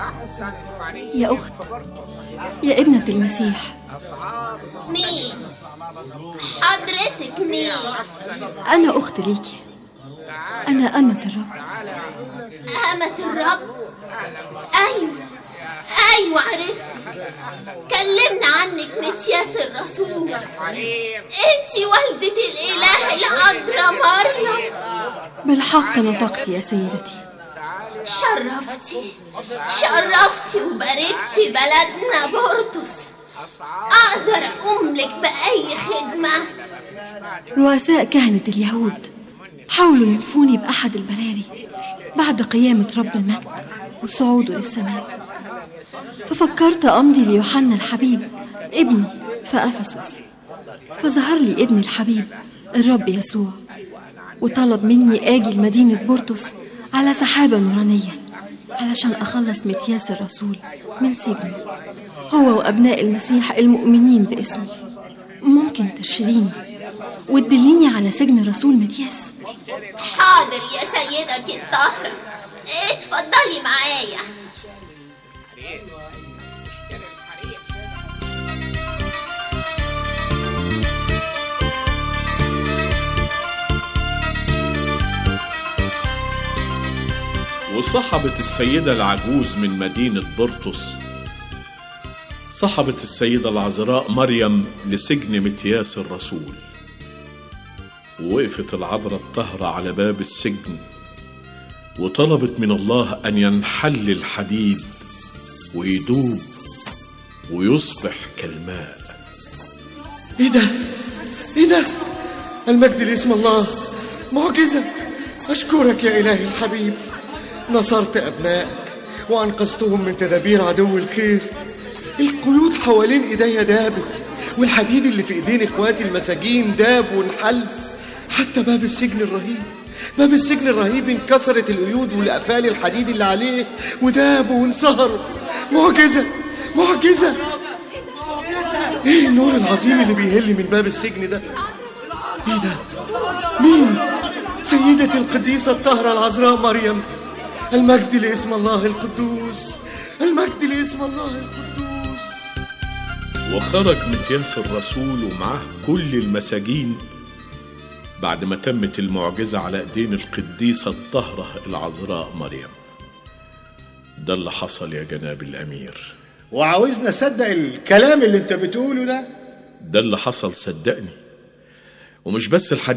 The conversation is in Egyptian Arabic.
يا أخت يا ابنة المسيح مين حضرتك مين أنا أخت ليكي أنا أمة الرب أمة الرب أيوة أيوة عرفتك كلمنا عنك متياس الرسول انتي والدة الإله العذراء مريم بالحق نطقت يا سيدتي شرفتي شرفتي وباركتي بلدنا بورتوس أقدر أقوم لك بأي خدمة رؤساء كهنة اليهود حاولوا ينفوني بأحد البراري بعد قيامة رب المجد وصعوده للسماء ففكرت أمضي ليوحنا الحبيب ابني في أفسس فظهر لي ابني الحبيب الرب يسوع وطلب مني آجي لمدينة بورتوس على سحابة نورانية علشان أخلص متياس الرسول من سجنه هو وأبناء المسيح المؤمنين باسمه ممكن ترشديني وتدليني على سجن رسول متياس حاضر يا سيدتي الطاهرة اتفضلي معايا وصحبت السيدة العجوز من مدينة بورتوس صحبت السيدة العذراء مريم لسجن متياس الرسول ووقفت العذراء الطاهرة على باب السجن وطلبت من الله أن ينحل الحديد ويدوب ويصبح كالماء ايه ده ايه ده المجد لاسم الله معجزة أشكرك يا إلهي الحبيب نصرت أبنائك وأنقذتهم من تدابير عدو الخير القيود حوالين إيديا دابت والحديد اللي في إيدين إخواتي المساجين داب وانحل حتى باب السجن الرهيب باب السجن الرهيب انكسرت القيود والأقفال الحديد اللي عليه وداب وانصهر معجزة معجزة ايه النور العظيم اللي بيهل من باب السجن ده ايه ده مين سيدتي القديسة الطاهرة العذراء مريم المجد لاسم الله القدوس المجد لاسم الله القدوس وخرج متياس الرسول ومعاه كل المساجين بعد ما تمت المعجزة على ايدين القديسة الطاهرة العذراء مريم ده اللي حصل يا جناب الأمير وعاوزنا نصدق الكلام اللي انت بتقوله ده ده اللي حصل صدقني ومش بس الحديث